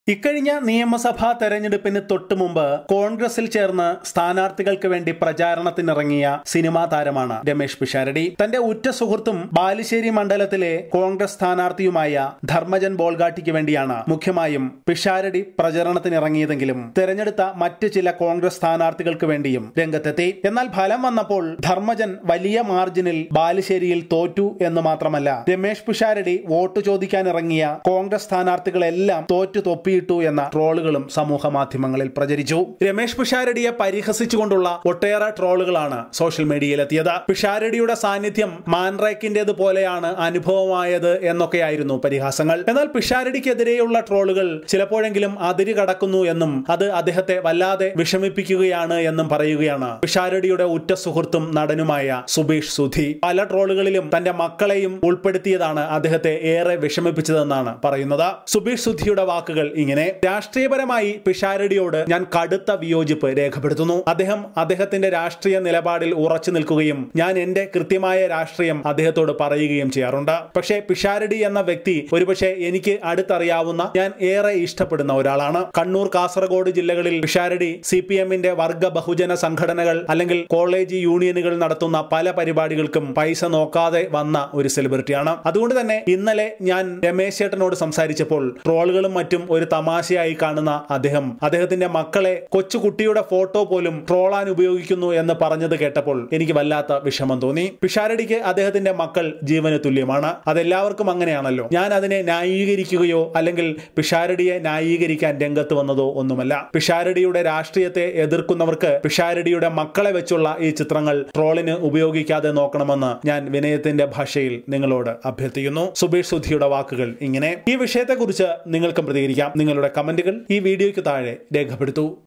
ഇക്കഴിഞ്ഞ നിയമസഭാ തെരഞ്ഞെടുപ്പിന് തൊട്ടു മുമ്പ് കോൺഗ്രസിൽ ചേർന്ന് സ്ഥാനാർത്ഥികൾക്ക് വേണ്ടി പ്രചാരണത്തിനിറങ്ങിയ സിനിമാ താരമാണ് രമേശ് പിഷാരടി തന്റെ ഉറ്റ സുഹൃത്തും ബാലുശ്ശേരി മണ്ഡലത്തിലെ കോൺഗ്രസ് സ്ഥാനാർത്ഥിയുമായ ധർമ്മജൻ ബോൾഗാട്ടിക്ക് വേണ്ടിയാണ് മുഖ്യമായും പിഷാരടി പ്രചരണത്തിനിറങ്ങിയതെങ്കിലും തെരഞ്ഞെടുത്ത മറ്റ് ചില കോൺഗ്രസ് സ്ഥാനാർത്ഥികൾക്ക് വേണ്ടിയും രംഗത്തെത്തി എന്നാൽ ഫലം വന്നപ്പോൾ ധർമ്മജൻ വലിയ മാർജിനിൽ ബാലുശ്ശേരിയിൽ തോറ്റു എന്ന് മാത്രമല്ല രമേശ് പിഷാരടി വോട്ട് ചോദിക്കാനിറങ്ങിയ കോൺഗ്രസ് സ്ഥാനാർത്ഥികളെല്ലാം തോറ്റു തൊപ്പിയിട്ടു എന്ന ട്രോളുകളും സമൂഹ മാധ്യമങ്ങളിൽ പ്രചരിച്ചു രമേശ് പിഷാരടിയെ പരിഹസിച്ചുകൊണ്ടുള്ള ഒട്ടേറെ ട്രോളുകളാണ് സോഷ്യൽ മീഡിയയിലെത്തിയത് പിഷാരടിയുടെ സാന്നിധ്യം മാൻറേക്കിന്റേത് പോലെയാണ് അനുഭവമായത് എന്നൊക്കെയായിരുന്നു പരിഹാസങ്ങൾ എന്നാൽ പിഷാരടിക്കെതിരെയുള്ള ട്രോളുകൾ ചിലപ്പോഴെങ്കിലും അതിര് കടക്കുന്നു എന്നും അത് അദ്ദേഹത്തെ വല്ലാതെ വിഷമിപ്പിക്കുകയാണ് എന്നും പറയുകയാണ് പിഷാരടിയുടെ ഉറ്റ സുഹൃത്തും നടനുമായ സുബീഷ് സുധി പല ട്രോളുകളിലും തന്റെ മക്കളെയും ഉൾപ്പെടുത്തിയതാണ് അദ്ദേഹത്തെ ഏറെ വിഷമിപ്പിച്ചതെന്നാണ് പറയുന്നത് സുബീഷ് സുധിയുടെ വാക്കുകൾ ഇങ്ങനെ രാഷ്ട്രീയപരമായി പിഷാരടിയോട് ഞാൻ കടുത്ത വിയോജിപ്പ് രേഖപ്പെടുത്തുന്നു അദ്ദേഹം അദ്ദേഹത്തിന്റെ രാഷ്ട്രീയ നിലപാടിൽ ഉറച്ചു നിൽക്കുകയും ഞാൻ എന്റെ കൃത്യമായ രാഷ്ട്രീയം അദ്ദേഹത്തോട് പറയുകയും ചെയ്യാറുണ്ട് പക്ഷേ പിഷാരടി എന്ന വ്യക്തി ഒരുപക്ഷെ എനിക്ക് അടുത്തറിയാവുന്ന ഞാൻ ഏറെ ഇഷ്ടപ്പെടുന്ന ഒരാളാണ് കണ്ണൂർ കാസർഗോഡ് ജില്ലകളിൽ പിഷാരടി സി പി എമ്മിന്റെ വർഗ ബഹുജന സംഘടനകൾ അല്ലെങ്കിൽ കോളേജ് യൂണിയനുകൾ നടത്തുന്ന പല പരിപാടികൾക്കും പൈസ നോക്കാതെ വന്ന ഒരു സെലിബ്രിറ്റിയാണ് അതുകൊണ്ട് തന്നെ ഇന്നലെ ഞാൻ രമേശ് ചേട്ടനോട് സംസാരിച്ചപ്പോൾ ട്രോളുകളും മറ്റും ഒരു തമാശയായി കാണുന്ന അദ്ദേഹം അദ്ദേഹത്തിന്റെ മക്കളെ കൊച്ചുകുട്ടിയുടെ ഫോട്ടോ പോലും ട്രോളാൻ ഉപയോഗിക്കുന്നു എന്ന് പറഞ്ഞത് കേട്ടപ്പോൾ എനിക്ക് വല്ലാത്ത വിഷമം തോന്നി പിഷാരടിക്ക് അദ്ദേഹത്തിന്റെ മക്കൾ ജീവന് തുല്യമാണ് അതെല്ലാവർക്കും അങ്ങനെയാണല്ലോ ഞാൻ അതിനെ ന്യായീകരിക്കുകയോ അല്ലെങ്കിൽ പിഷാരടിയെ ന്യായീകരിക്കാൻ രംഗത്ത് വന്നതോ ഒന്നുമല്ല പിഷാരടിയുടെ രാഷ്ട്രീയത്തെ എതിർക്കുന്നവർക്ക് പിഷാരടിയുടെ മക്കളെ വെച്ചുള്ള ഈ ചിത്രങ്ങൾ ട്രോളിന് ഉപയോഗിക്കാതെ നോക്കണമെന്ന് ഞാൻ വിനയത്തിന്റെ ഭാഷയിൽ നിങ്ങളോട് അഭ്യർത്ഥിക്കുന്നു സുബീഷ് സുധിയുടെ വാക്കുകൾ ഇങ്ങനെ ഈ വിഷയത്തെക്കുറിച്ച് നിങ്ങൾക്കും പ്രതികരിക്കാം നിങ്ങളുടെ കമന്റുകൾ ഈ വീഡിയോയ്ക്ക് താഴെ രേഖപ്പെടുത്തൂ